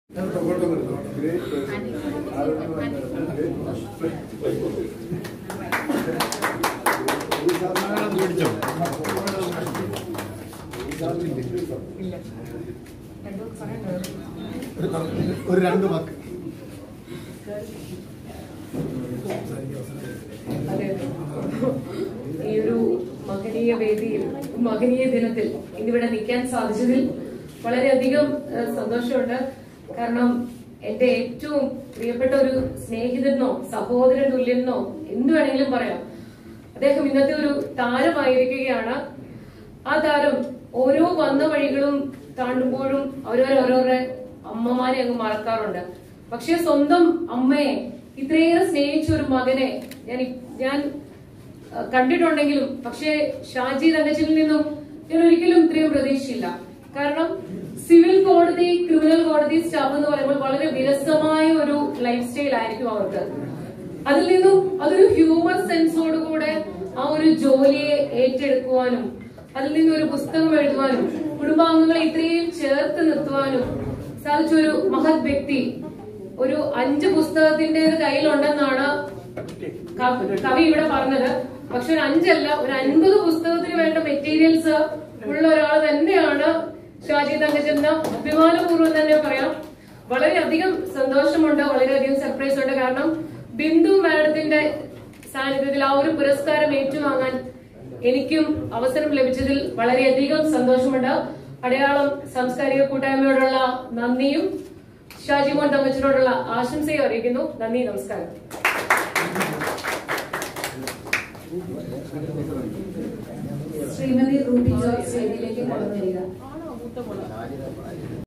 പിടിച്ചോ ഒരു രണ്ട് വാക്ക് അതെ ഈ ഒരു മഹനീയ വേദിയിൽ മഹനീയ ദിനത്തിൽ ഇന്നിവിടെ നിൽക്കാൻ സാധിച്ചതിൽ വളരെയധികം ഏഹ്, സന്തോഷമുണ്ട് കാരണം എന്റെ ഏറ്റവും പ്രിയപ്പെട്ട ഒരു സ്നേഹിതനോ സഹോദരൻ തുല്യനോ എന്ത് വേണമെങ്കിലും പറയാം അദ്ദേഹം ഇന്നത്തെ ഒരു താരമായിരിക്കുകയാണ് ആ താരം ഓരോ വന്ന വഴികളും താണ്ടുമ്പോഴും ഓരോരോരോരെ അമ്മമാരെ അങ്ങ് മറക്കാറുണ്ട് പക്ഷെ സ്വന്തം അമ്മയെ ഇത്രയേറെ സ്നേഹിച്ച ഒരു മകനെ ഞാൻ ഇ- ഞാൻ അഹ് കണ്ടിട്ടുണ്ടെങ്കിലും പക്ഷേ ഷാജി തങ്കച്ചനിൽ നിന്നും ഞാൻ ഒരിക്കലും ഇത്രയും പ്രതീക്ഷയില്ല കാരണം സിവിൽ കോടതി ക്രിമിനൽ കോടതി സ്റ്റാഫ് എന്ന് പറയുമ്പോൾ വളരെ വിരസമായ ഒരു ലൈഫ് സ്റ്റൈൽ ആയിരിക്കും അവർക്ക് അതിൽ നിന്നും അതൊരു ഹ്യൂമർ സെൻസോടുകൂടെ ആ ഒരു ജോലിയെ ഏറ്റെടുക്കുവാനും അതിൽ നിന്ന് ഒരു പുസ്തകം എഴുതുവാനും കുടുംബാംഗങ്ങളെ ഇത്രയും ചേർത്ത് നിർത്തുവാനും സാധിച്ച ഒരു മഹത് വ്യക്തി ഒരു അഞ്ച് പുസ്തകത്തിന്റെ കയ്യിലുണ്ടെന്നാണ് ക- കവി ഇവിടെ പറഞ്ഞത് പക്ഷെ ഒരു അഞ്ചല്ല ഒരു അൻപത് പുസ്തകത്തിന് വേണ്ട മെറ്റീരിയൽസ് ഉള്ള ഒരാൾ തന്നെയാണ് ഷാജി തങ്കച്ചെന്ന് അഭിമാനപൂർവ്വം തന്നെ പറയാം വളരെയധികം സന്തോഷമുണ്ട് വളരെയധികം സർപ്രൈസ് ഉണ്ട് കാരണം ബിന്ദു മാഡത്തിന്റെ സാന്നിധ്യത്തിൽ ആ ഒരു പുരസ്കാരം ഏറ്റുവാങ്ങാൻ എനിക്കും അവസരം ലഭിച്ചതിൽ വളരെയധികം സന്തോഷമുണ്ട് അടയാളം സാംസ്കാരിക കൂട്ടായ്മയോടുള്ള നന്ദിയും ഷാജിമോൻ തങ്കച്ചനോടുള്ള ആശംസയും അറിയിക്കുന്നു നന്ദി നമസ്കാരം ശ്രീമതി റൂബി ജോർജ് വേദിയിലേക്ക് കടന്നു വരിക